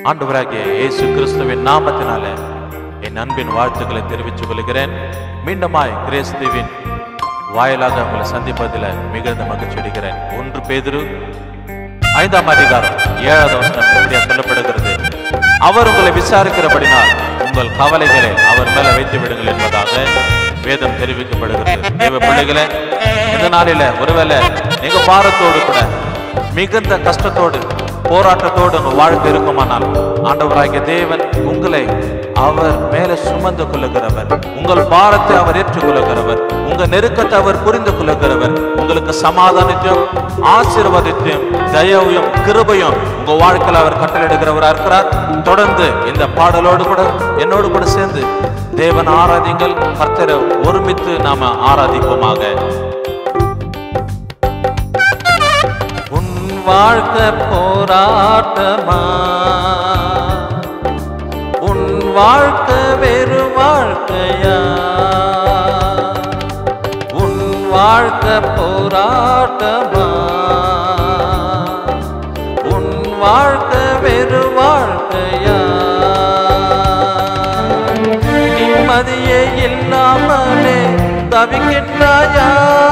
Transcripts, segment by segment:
ஆண்டவராகிய இயேசு கிறிஸ்துவின் நாமத்தினால என் அன்பின் வாழ்த்துக்களை தெரிவித்துக் கொள்கிறேன் மீண்டுமாய் கிரேஸ்துவின் வாயிலாக உங்களை சந்திப்பதில் மிகுந்த மகிழ்ச்சி அடைகிறேன் ஒன்று பேதுரு ஐந்தாம் அதிகாரம் ஏழாவது வசனம் இப்படியா சொல்லப்படுகிறது அவர் உங்களை விசாரிக்கிறபடினால் உங்கள் கவலைகளை அவர் மேல வைத்து விடுங்கள் என்பதாக வேதம் தெரிவிக்கப்படுகிறது தேவ பிள்ளைகளே இந்த நாளில ஒருவேளை மிக பாரத்தோடு கூட மிகுந்த கஷ்டத்தோடு போராட்டத்தோடு உங்க வாழ்க்கை இருக்குமானால் ஆண்டவராகிய தேவன் உங்களை அவர் மேல சுமந்து கொள்ளுகிறவர் உங்கள் பாரத்தை அவர் ஏற்றுக்கொள்ளுகிறவர் உங்க நெருக்கத்தை அவர் புரிந்து கொள்ளுகிறவர் உங்களுக்கு சமாதானத்தையும் ஆசீர்வாதத்தையும் தயவையும் கிருபையும் உங்க வாழ்க்கையில் அவர் கட்டளையிடுகிறவரா இருக்கிறார் தொடர்ந்து இந்த பாடலோடு கூட என்னோடு கூட சேர்ந்து தேவன் ஆராதிங்கள் கர்த்தரை ஒருமித்து நாம ஆராதிப்போமாக உன் வாழ்க்கை போராட்டமா உன் வாழ்க்கை வெறு வாழ்க்கையா உன் வாழ்க்கை போராட்டமா உன் வாழ்க்கை வெறு வாழ்க்கையா நிம்மதியே இல்லாமலே தவிக்கின்றாயா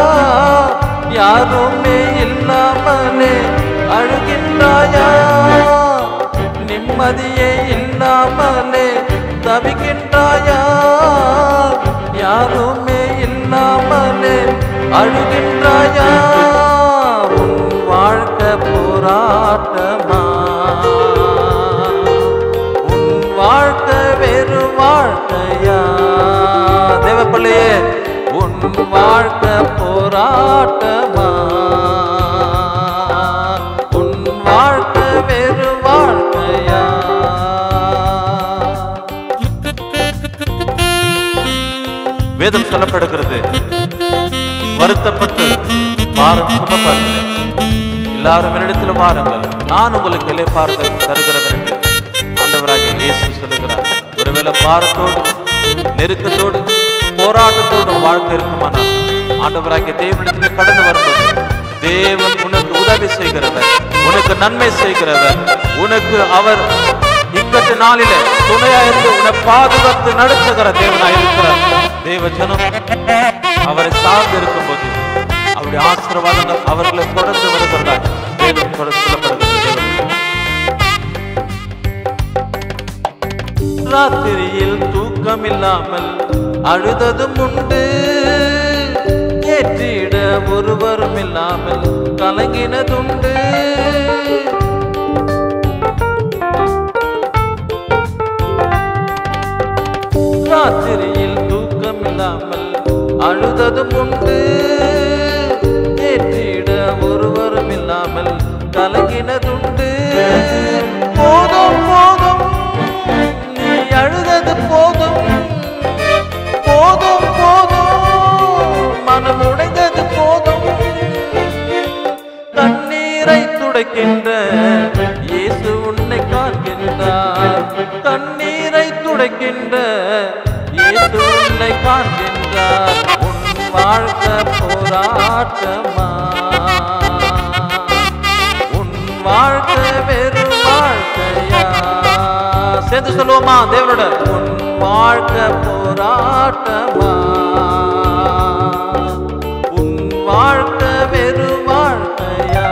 யாருமே இல்லாமலே அழுகின்றாயா நிம்மதியே இல்லாமலே தவிக்கின்றாயா யாருமே இல்லாமலே அழுகின்றாயா உன் வாழ்க்கை போராட்டமா உன் வாழ்க்கை வேறு வாழ்க்கையா தேவப்பிள்ளையே உன் வாழ்க்கை போராட்டமா உன் வாழ்க்கை வேறு வாழ்க்கையா வேதம் சொல்லப்படுகிறது வருத்தப்பட்டு பாரம் சுமப்பார்களே எல்லாரும் என்னிடத்தில் வாருங்கள் நான் உங்களுக்கு இலைப்பாறுதல் தருகிறவன் என்று ஆண்டவராகிய இயேசு சொல்லுகிறார் ஒருவேளை பாரத்தோடு நெருக்கத்தோடு போராட்டத்தோடு வாழ்க்கை இருக்குமானால் ஆண்டவராகிய தேவனிடத்தில் கடந்து வரும்போது தேவன் உனக்கு உதவி செய்கிறவர் உனக்கு நன்மை செய்கிறவர் உனக்கு அவர் இக்கட்டு நாளிலே துணையா இருந்து உன்னை பாதுகாத்து நடத்துகிற தேவனாய் இருக்கிறார் தேவ ஜனம் அவரை சார்ந்து இருக்கும்போது அவருடைய ஆசீர்வாதங்கள் அவர்களை தொடர்ந்து வருகிறதா தேவன் தொடர்ந்து சொல்லப்படுகிறது தேவன் ராத்திரியில் தூக்கம் இல்லாமல் அழுததும் உண்டு ஏற்றிட ஒருவரும் இல்லாமல் கலங்கினதுண்டு ராத்திரியில் தூக்கம் இல்லாமல் அழுததும் உண்டு ஏற்றிட ஒருவரும் இல்லாமல் கலங்கினதுண்டு போதும் போதும் நீ அழுதது போதும் போதும் போதும் மனம் உடைந்தது போதும் கண்ணீரை துடைக்கின்ற இயேசு உன்னை காண்கின்றார் கண்ணீரை துடைக்கின்ற இயேசு உன்னை காண்கின்றார் உன் வாழ்க்கை போராட்டமா உன் வாழ்க்கை வெறும் வாழ்க்கையா சேர்ந்து சொல்லுவோமா தேவனோட உன் வாழ்க்கை போராட்டமா உன் வாழ்க்கை வெறும் வாழ்க்கையா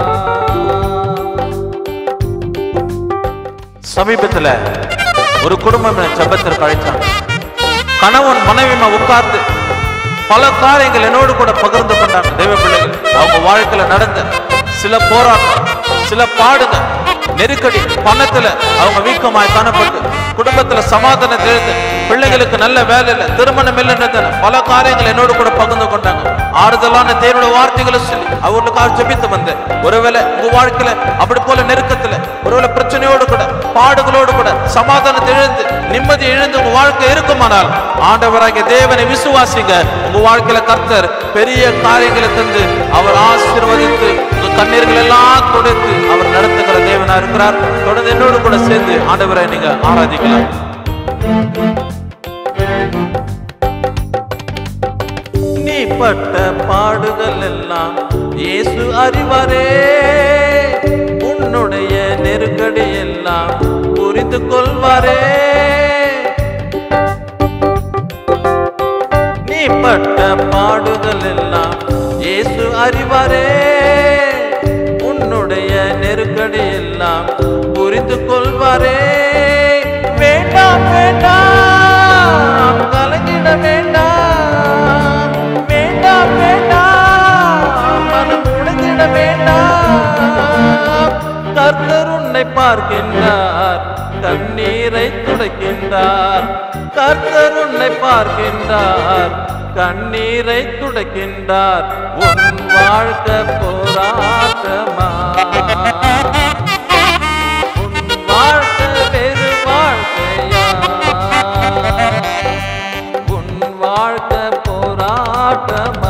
சமீபத்துல ஒரு குடும்பம் என்னை ஜெபத்திற்கு அழைச்சாங்க கணவன் மனைவிமா உட்கார்ந்து பல காரியங்கள் என்னோடு கூட பகிர்ந்து கொண்டாங்க தெய்வ பிள்ளைகள் அவங்க வாழ்க்கையில நடந்த சில போராட்டம் சில பாடுகள் நெருக்கடி பணத்துல அவங்க வீக்கமாய் காணப்பட்டு குடும்பத்துல சமாதானம் எழுந்து பிள்ளைகளுக்கு நல்ல வேலை இல்லை திருமணம் இல்லைன்றது பல காரியங்கள் என்னோடு கூட பகிர்ந்து கொண்டாங்க ஆறுதலான தேவனோட வார்த்தைகளை சொல்லி அவர்களுக்காக ஜெபித்து வந்தேன் ஒருவேளை உங்க வாழ்க்கையில அப்படி போல நெருக்கத்துல ஒருவேளை பிரச்சனையோடு கூட பாடுகளோடு கூட சமாதானத்தை இழந்து நிம்மதி இழந்து உங்க வாழ்க்கை இருக்குமானால் ஆண்டவராகிய தேவனை விசுவாசிங்க உங்க வாழ்க்கையில கர்த்தர் பெரிய காரியங்களை தந்து அவர் ஆசீர்வதித்து உங்க கண்ணீர்கள் எல்லாம் கொடுத்து அவர் நடத்துகிற தேவனா இருக்கிறார் தொடர்ந்து என்னோடு கூட சேர்ந்து ஆண்டவரை நீங்க ஆராதிக்கலாம் நீ பட்ட பாடுகள் எல்லாம் இயேசு அறிவாரே உன்னுடைய நெருக்கடி எல்லாம் புரிந்து கொள்வாரே நீ பட்ட பாடுகள் எல்லாம் இயேசு அறிவாரே உன்னுடைய நெருக்கடி எல்லாம் புரிந்து கொள்வாரே வேண்டாம் வேண்டாம் கலங்கிட வேண்டாம் வேண்டாம் வேண்டாம் மனம் உடைந்திட வேண்டாம் கர்த்தர் உன்னை பார்க்கின்றார் கண்ணீரை துடைக்கின்றார் கர்த்தர் உன்னை பார்க்கின்றார் கண்ணீரை துடைக்கின்றார் உன் வாழ்க்கை போராட்டமா உன் வாழ்க்கை வேறு வாழ்க்கையா உன் வாழ்க்கை போராட்டமா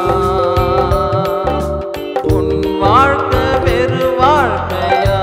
உன் வாழ்க்கை வேறு வாழ்க்கையா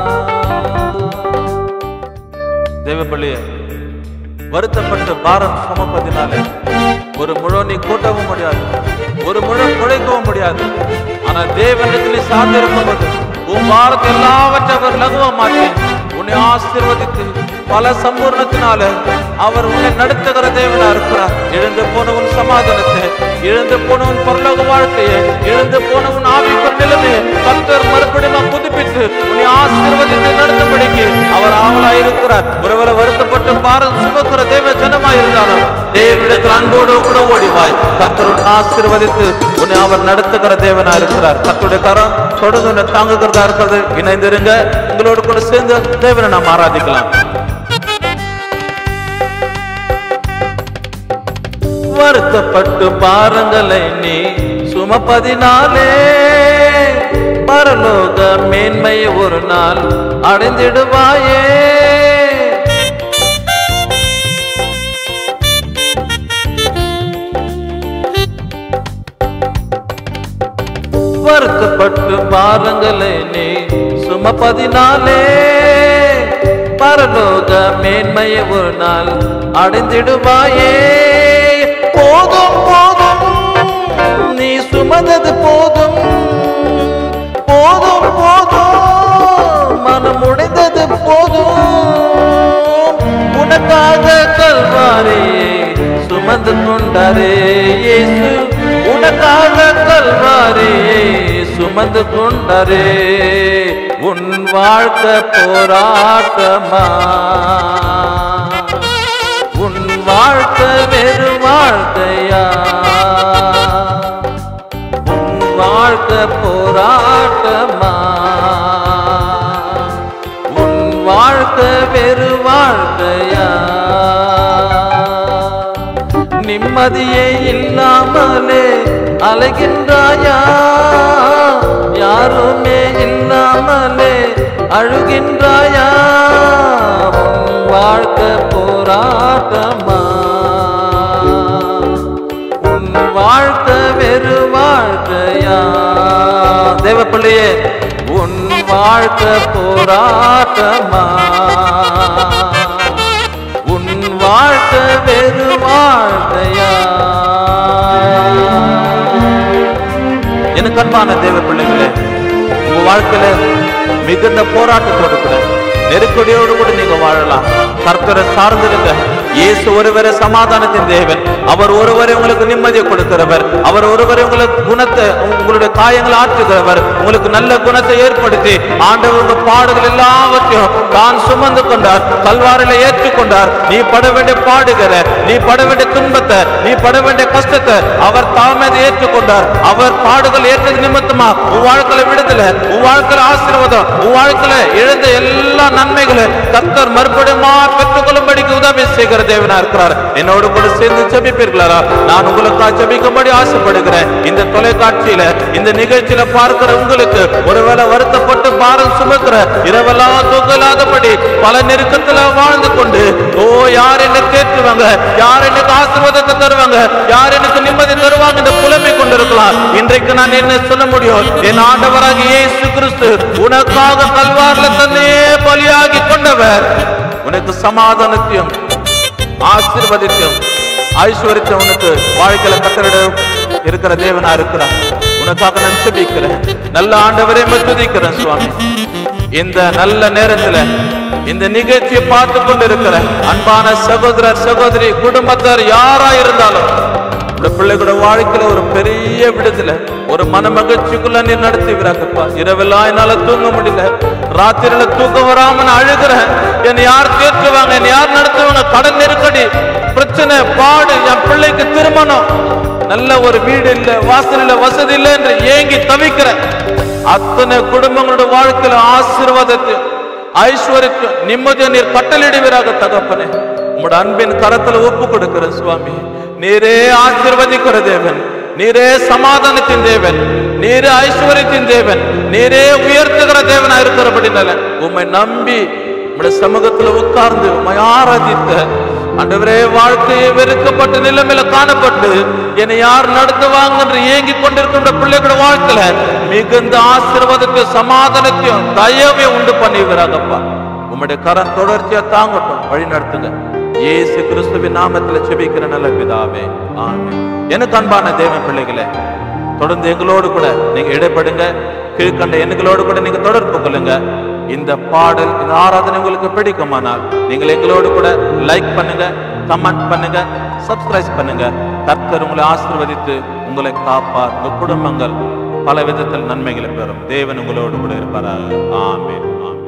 தேவப்பள்ளியே வருத்தப்பட்டு பாரம் சுமப்பதினாலே ஒரு முழு நீ கூட்டவும் முடியாது ஒரு முழு குழைக்கவும் முடியாது ஆனா தேவனிடத்தில் சார்ந்திருக்கும் போது உன் பாரத்தை எல்லாவற்றை அவர் லகுவ மாற்றி உன்னை ஆசீர்வதித்து பல சம்பூர்ணத்தினால அவர் உன்னை நடத்துகிற தேவனா இருக்கிறார் இழந்து போன உன் சமாதானத்தை இழந்து போன உன் பரலோக வாழ்க்கையை இழந்து போன உன் ஆவிக்குள் நிலைமையை கர்த்தர் மறுபடியும் புதுப்பித்து உன்னை ஆசீர்வதித்து நடத்தும்படிக்கு அவர் ஆவலா இருக்கிறார் ஒருவரை வருத்தப்பட்டு பாரம் சுமக்கிற தேவ ஜனமா இருந்தாலும் தேவனிடத்தில் அன்போடு கூட ஓடிவாய் கர்த்தர் உன்னை ஆசீர்வதித்து உன்னை அவர் நடத்துகிற தேவனா இருக்கிறார் கர்த்தருடைய கரம் தொடர்ந்து உன்னை தாங்குகிறதா இருக்கிறது இணைந்திருங்க உங்களோடு கூட சேர்ந்து தேவனை நாம் ஆராதிக்கலாம் வருத்தப்பட்டு பாருங்களை நீ சுமப்பதினாலே பரலோக மேன்மை ஒரு நாள் அடைந்திடுவாயே வருத்தப்பட்டு பாருங்களை நீ சுமப்பதினாலே பரலோக மேன்மையை ஒரு நாள் அடைந்திடுவாயே போதும் போதும் நீ சுமந்தது போதும் போதும் போதும் மனம் உடைந்தது போதும் உனக்காக கல்வாரியே சுமந்து கொண்டாரே இயேசு உனக்காக கல்வாரியே சுமந்து கொண்டாரே உன் வாழ்க்கை போராட்டமா உன் வாழ்க்கை வெறு வாழ்க்கையா உன் வாழ்க்கை போராட்டமா உன் வாழ்க்கை வெறு வாழ்க்கையா நிம்மதியே இல்லாமலே அலைகின்றாயா யாருமே இல்லாமலே அழுகின்றாயா உன் வாழ்க்கை போராட்டமா உன் வாழ்க்கை வெறு வாழ்க்கையா தேவப்பிள்ளையே உன் வாழ்க்கை போராட்டமா உன் வாழ்க்கை வெறு வாழ்க்கையா எனக்கு அன்பான தேவ பிள்ளைகளே உங்க வாழ்க்கையில மிகுந்த போராட்டத்தோடு கூட நெருக்கடியோடு கூட நீங்க வாழலாம் கர்த்தரை சார்ந்திருங்க இயேசு ஒருவரே சமாதானத்தின் தேவன் அவர் ஒருவரே உங்களுக்கு நிம்மதியை கொடுக்கிறவர் அவர் ஒருவரே உங்களுக்கு குணத்தை உங்களுடைய காயங்களை ஆற்றுகிறவர் உங்களுக்கு நல்ல குணத்தை ஏற்படுத்தி ஆண்டவருடைய பாடுகள் எல்லாவற்றையும் தான் சுமந்து கொண்டார் கல்வாரில ஏற்றுக்கொண்டார் நீ பட வேண்டிய பாடுகிற நீ பட வேண்டிய துன்பத்தை நீ பட வேண்டிய கஷ்டத்தை அவர் தாமே அதை ஏற்றுக்கொண்டார் அவர் பாடுகள் ஏற்றது நிமித்தமா உன் வாழ்க்கையில விடுதலை உன் வாழ்க்கையில ஆசீர்வாதம் உன் வாழ்க்கையில இழந்த எல்லா நன்மைகளை கர்த்தர் மறுபடியும் பெற்றுக்கொள்ளும்படிக்கு உதவி செய்கிற தேவனா இருக்கிறார் என்னோடு கூட சேர்ந்து ஜெபிப்பீர்களா நான் உங்களுக்காக ஜெபிக்கும்படி ஆசைப்படுகிறேன் இந்த தொலைக்காட்சியில இந்த நிகழ்ச்சியில பார்க்கிற உங்களுக்கு ஒருவேளை வருத்தப்பட்டு பாரம் சுமக்கிற இரவெல்லாம் தூக்கலாதபடி பல நெருக்கத்துல வாழ்ந்து கொண்டு ஓ யார் என்ன கேட்டுவாங்க யார் எனக்கு ஆசீர்வாதத்தை தருவாங்க யார் எனக்கு நிம்மதி தருவாங்க இந்த புலமை கொண்டிருக்கலாம் இன்றைக்கு நான் என்ன சொல்ல முடியும் என் ஆண்டவராக இயேசு கிறிஸ்து உனக்காக கல்வாரில் தன்னே பலியாகி கொண்டவர் உனக்கு சமாதானத்தையும் ஆசீர்வதித்தையும் ஐஸ்வர்யத்தை உனக்கு வாழ்க்கையில கத்தரிட இருக்கிற தேவனா இருக்கிறார் உனக்காக நான் செபிக்கிறேன் நல்ல ஆண்டவரே துதிக்கிறேன் சுவாமி இந்த நல்ல நேரத்துல இந்த நிகழ்ச்சியை பார்த்து கொண்டிருக்கிற அன்பான சகோதரர் சகோதரி குடும்பத்தார் யாரா இருந்தாலும் இந்த பிள்ளைகளோட வாழ்க்கையில ஒரு பெரிய விடுதலை ஒரு மன மகிழ்ச்சிக்குள்ள நீ நடத்துகிறாங்கப்பா இரவெல்லாம் என்னால தூங்க முடியல ராத்திரியில தூக்கம் வராம நான் அழுகிறேன் என்னை யார் தேற்றுவாங்க என்னை யார் நடத்துவாங்க கடன் நெருக்கடி பிரச்சனை பாடு என் பிள்ளைக்கு திருமணம் நல்ல ஒரு வீடு இல்ல வாசல் இல்ல வசதி இல்ல என்று ஏங்கி தவிக்கிறேன் அத்தனை குடும்பங்களோட வாழ்க்கையில ஆசீர்வாதத்தையும் ஐஸ்வர்யத்தையும் நிம்மதியை நீர் கட்டளிடுவீராக தகப்பனே உங்களோட அன்பின் கரத்துல ஒப்பு கொடுக்கிற சுவாமி நீரே ஆசீர்வதிக்கிற தேவன் நீரே சமாதானத்தின் தேவன் நீரே ஐஸ்வர்யத்தின் தேவன் நீரே உயர்த்துகிற தேவனா இருக்கிறபடினால உம்மை நம்பி உம்முடைய சமூகத்துல உட்கார்ந்து உம்மை ஆராதித்த ஆண்டவரே வாழ்க்கையை வெறுக்கப்பட்ட நிலைமையில காணப்பட்டு என்னை யார் நடத்துவாங்க என்று ஏங்கி கொண்டிருக்கின்ற பிள்ளைகளோட வாழ்க்கையில மிகுந்த ஆசீர்வாதத்தையும் சமாதானத்தையும் தயவையும் உண்டு பண்ணுகிறாங்கப்பா உம்முடைய கரம் தொடர்ச்சியா தாங்கட்டும் வழி நடத்துங்க இயேசு கிறிஸ்துவின் நாமத்துல செபிக்கிற நல்ல பிதாவே ஆமென் எனக்கு அன்பான தேவன் பிள்ளைகளே தொடர்ந்து எங்களோடு கூட நீங்க இடைப்படுங்க கீழ்கண்ட எண்களோடு கூட நீங்க தொடர்பு கொள்ளுங்க இந்த பாடல் இந்த ஆராதனை உங்களுக்கு பிடிக்குமானால் நீங்கள் எங்களோடு கூட லைக் பண்ணுங்க கமெண்ட் பண்ணுங்க சப்ஸ்கிரைப் பண்ணுங்க கர்த்தர் உங்களை ஆசீர்வதித்து உங்களை காப்பார் உங்க குடும்பங்கள் பல விதத்தில் நன்மைகளை பெறும் தேவன் உங்களோடு கூட இருப்பாராக ஆமென் ஆமென்